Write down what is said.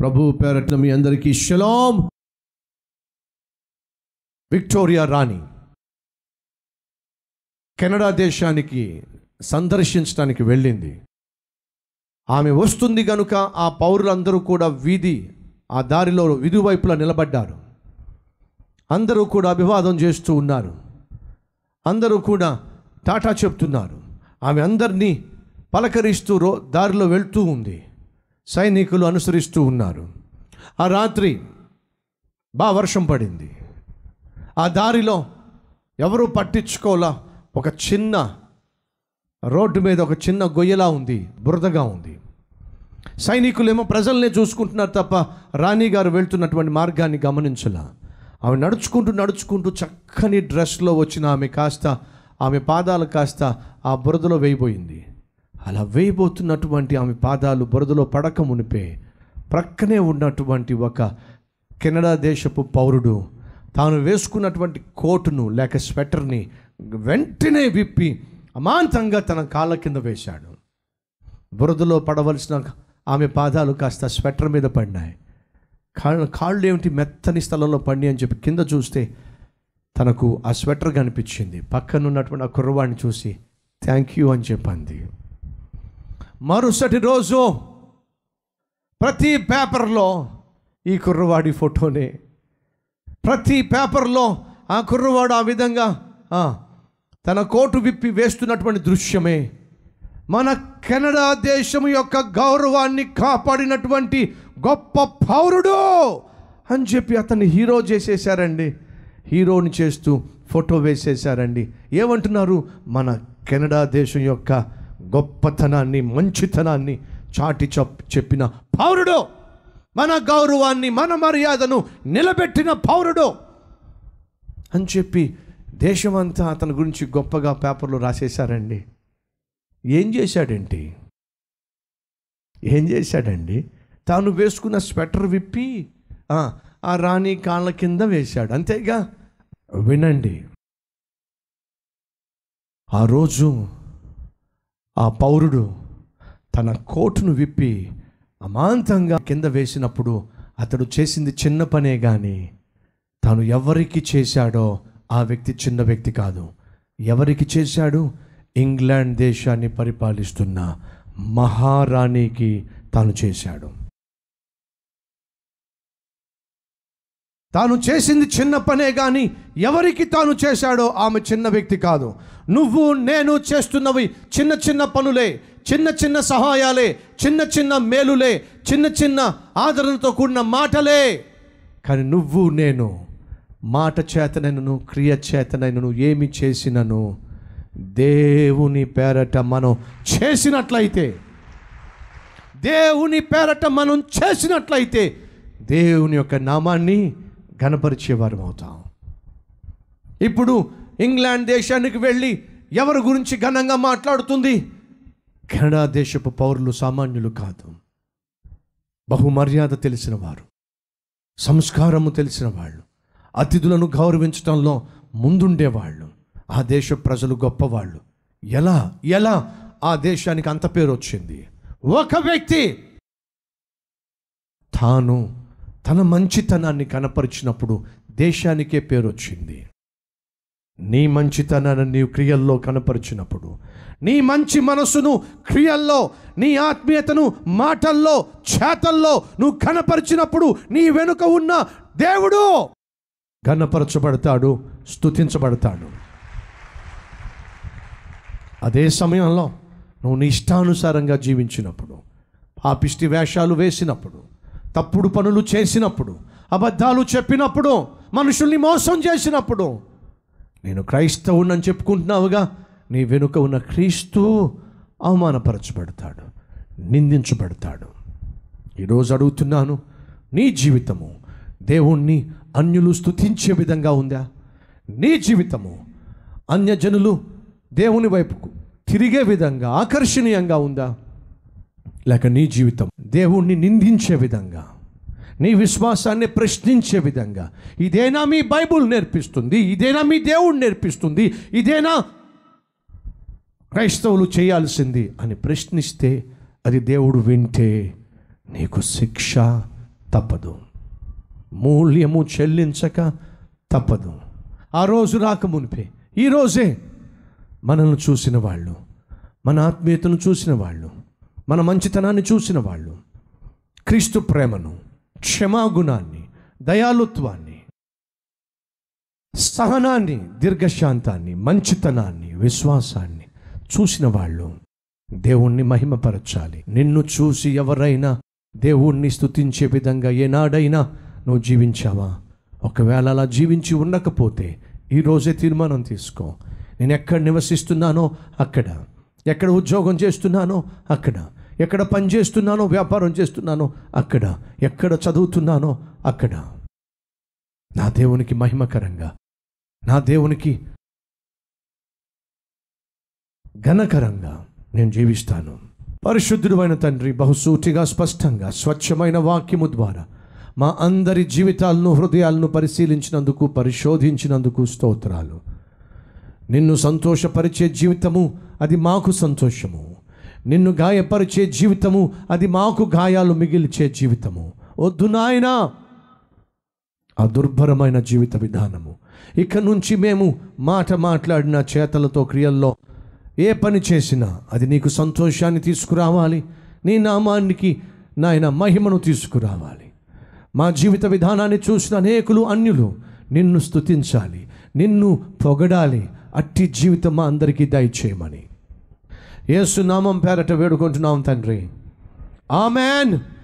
ప్రభు పేరట్ల మీ అందరికీ షలాం విక్టోరియా రాణి కెనడా దేశానికి సందర్శించడానికి వెళ్ళింది ఆమె వస్తుంది గనుక ఆ పౌరులందరూ కూడా వీధి ఆ దారిలో విధి వైపులా నిలబడ్డారు అందరూ కూడా అభివాదం చేస్తూ ఉన్నారు అందరూ కూడా టాటా చెప్తున్నారు ఆమె అందరినీ పలకరిస్తూ రో దారిలో వెళ్తూ ఉంది సైనికులు అనుసరిస్తూ ఉన్నారు ఆ రాత్రి బా వర్షం పడింది ఆ దారిలో ఎవరు పట్టించుకోలా ఒక చిన్న రోడ్డు మీద ఒక చిన్న గొయ్యలా ఉంది బురదగా ఉంది సైనికులేమో ప్రజల్నే చూసుకుంటున్నారు తప్ప రాణి గారు వెళ్తున్నటువంటి మార్గాన్ని గమనించలా ఆమె నడుచుకుంటూ నడుచుకుంటూ చక్కని డ్రెస్లో వచ్చిన ఆమె కాస్త ఆమె పాదాలు కాస్త ఆ బురదలో వేయబోయింది అలా వేయబోతున్నటువంటి ఆమె పాదాలు బురదలో పడక మునిపే ప్రక్కనే ఉన్నటువంటి ఒక కెనడా దేశపు పౌరుడు తాను వేసుకున్నటువంటి కోటును లేక స్వెటర్ని వెంటనే విప్పి అమాంతంగా తన కాళ్ళ కింద వేశాడు బురదలో పడవలసిన ఆమె పాదాలు కాస్త స్వెటర్ మీద పడినాయి కాళ్ళు కాళ్ళు ఏమిటి మెత్తని స్థలంలో పడి అని చెప్పి కింద చూస్తే తనకు ఆ స్వెటర్ కనిపించింది పక్కన ఉన్నటువంటి ఆ కుర్రవాడిని చూసి థ్యాంక్ యూ అని చెప్పింది మరుసటి రోజు ప్రతి పేపర్లో ఈ కుర్రవాడి ఫోటోనే ప్రతి పేపర్లో ఆ కుర్రవాడు ఆ విధంగా ఆ, తన కోటు విప్పి వేస్తున్నటువంటి దృశ్యమే మన కెనడా దేశం యొక్క గౌరవాన్ని కాపాడినటువంటి గొప్ప పౌరుడు అని చెప్పి అతన్ని హీరో చేసేసారండి హీరోని చేస్తూ ఫోటో వేసేసారండి ఏమంటున్నారు మన కెనడా దేశం యొక్క గొప్పతనాన్ని మంచితనాన్ని చాటి చెప్ చెప్పిన పౌరుడు మన గౌరవాన్ని మన మర్యాదను నిలబెట్టిన పౌరుడు అని చెప్పి దేశమంతా అతని గురించి గొప్పగా పేపర్లో రాసేశారండి ఏం చేశాడేంటి ఏం చేశాడండి తాను వేసుకున్న స్వెటర్ విప్పి ఆ, ఆ రాణి కాళ్ళ కింద వేశాడు అంతేగా వినండి ఆ రోజు ఆ పౌరుడు తన కోటును విప్పి అమాంతంగా కింద వేసినప్పుడు అతడు చేసింది చిన్న పనే కానీ తాను ఎవరికి చేశాడో ఆ వ్యక్తి చిన్న వ్యక్తి కాదు ఎవరికి చేశాడు ఇంగ్లాండ్ దేశాన్ని పరిపాలిస్తున్న మహారాణికి తాను చేశాడు తాను చేసింది చిన్న పనే కానీ ఎవరికి తాను చేశాడో ఆమె చిన్న వ్యక్తి కాదు నువ్వు నేను చేస్తున్నవి చిన్న చిన్న పనులే చిన్న చిన్న సహాయాలే చిన్న చిన్న మేలులే చిన్న చిన్న ఆదరణతో కూడిన మాటలే కానీ నువ్వు నేను మాట చేతనైనను క్రియ చేతనైనను ఏమి చేసినను దేవుని పేరట మనం చేసినట్లయితే దేవుని పేరట మనం చేసినట్లయితే దేవుని యొక్క నామాన్ని ఘనపరిచేవారం అవుతాం ఇప్పుడు ఇంగ్లాండ్ దేశానికి వెళ్ళి ఎవరి గురించి ఘనంగా మాట్లాడుతుంది కెనడా దేశపు పౌరులు సామాన్యులు కాదు బహుమర్యాద తెలిసిన వారు సంస్కారము తెలిసిన వాళ్ళు అతిథులను గౌరవించడంలో ముందుండేవాళ్ళు ఆ దేశ ప్రజలు గొప్పవాళ్ళు ఎలా ఎలా ఆ దేశానికి అంత పేరు వచ్చింది ఒక వ్యక్తి తాను తన మంచితనాన్ని కనపరిచినప్పుడు దేశానికే పేరు వచ్చింది నీ మంచితనాన్ని నీవు క్రియల్లో కనపరిచినప్పుడు నీ మంచి మనసును క్రియల్లో నీ ఆత్మీయతను మాటల్లో చేతల్లో నువ్వు కనపరిచినప్పుడు నీ వెనుక ఉన్న దేవుడు ఘనపరచబడతాడు స్తుతించబడతాడు అదే సమయంలో నువ్వు నీ ఇష్టానుసారంగా జీవించినప్పుడు పాపిష్టి వేషాలు వేసినప్పుడు తప్పుడు పనులు చేసినప్పుడు అబద్ధాలు చెప్పినప్పుడు మనుషుల్ని మోసం చేసినప్పుడు నేను క్రైస్తవునని చెప్పుకుంటున్నావుగా నీ వెనుక ఉన్న క్రీస్తు అవమానపరచబడతాడు నిందించబడతాడు ఈరోజు అడుగుతున్నాను నీ జీవితము దేవుణ్ణి అన్యులు స్తుతించే విధంగా ఉందా నీ జీవితము అన్యజనులు దేవుని వైపుకు తిరిగే విధంగా ఆకర్షణీయంగా ఉందా లేక నీ జీవితం దేవుణ్ణి నిందించే విధంగా నీ విశ్వాసాన్ని ప్రశ్నించే విధంగా ఇదేనా మీ బైబుల్ నేర్పిస్తుంది ఇదేనా మీ దేవుడు నేర్పిస్తుంది ఇదేనా క్రైస్తవులు చేయాల్సింది అని ప్రశ్నిస్తే అది దేవుడు వింటే నీకు శిక్ష తప్పదు మూల్యము చెల్లించక తప్పదు ఆ రోజు రాక మునిపే ఈ రోజే మనల్ని చూసిన వాళ్ళు మన ఆత్మీయతను చూసిన వాళ్ళు మన మంచితనాన్ని చూసిన వాళ్ళు క్రీస్తు ప్రేమను క్షమాగుణాన్ని దయాలుత్వాన్ని సహనాన్ని దీర్ఘశాంతాన్ని మంచితనాన్ని విశ్వాసాన్ని చూసిన వాళ్ళు దేవుణ్ణి మహిమపరచాలి నిన్ను చూసి ఎవరైనా దేవుణ్ణి స్తుతించే విధంగా ఏనాడైనా నువ్వు జీవించావా ఒకవేళ అలా జీవించి ఉండకపోతే ఈరోజే తీర్మానం తీసుకో నేను ఎక్కడ నివసిస్తున్నానో అక్కడ ఎక్కడ ఉద్యోగం చేస్తున్నానో అక్కడ ఎక్కడ పని చేస్తున్నానో వ్యాపారం చేస్తున్నానో అక్కడ ఎక్కడ చదువుతున్నానో అక్కడ నా దేవునికి మహిమకరంగా నా దేవునికి ఘనకరంగా నేను జీవిస్తాను పరిశుద్ధుడైన తండ్రి బహుసూటిగా స్పష్టంగా స్వచ్ఛమైన వాక్యము ద్వారా మా అందరి జీవితాలను హృదయాలను పరిశీలించినందుకు పరిశోధించినందుకు స్తోత్రాలు నిన్ను సంతోషపరిచే జీవితము అది మాకు సంతోషము నిన్ను గాయపరిచే జీవితము అది మాకు గాయాలు మిగిల్చే జీవితము వద్దు నాయనా ఆ దుర్భరమైన జీవిత విధానము ఇక నుంచి మేము మాట మాట్లాడిన చేతలతో క్రియల్లో ఏ పని చేసినా అది నీకు సంతోషాన్ని తీసుకురావాలి నీ నామానికి నాయన మహిమను తీసుకురావాలి మా జీవిత విధానాన్ని చూసిన అనేకులు అన్యులు నిన్ను స్తుతించాలి నిన్ను పొగడాలి అట్టి జీవితం మా అందరికీ దయచేయమని యేసు నామం పేరట వేడుకుంటున్నాం తండ్రి ఆమెన్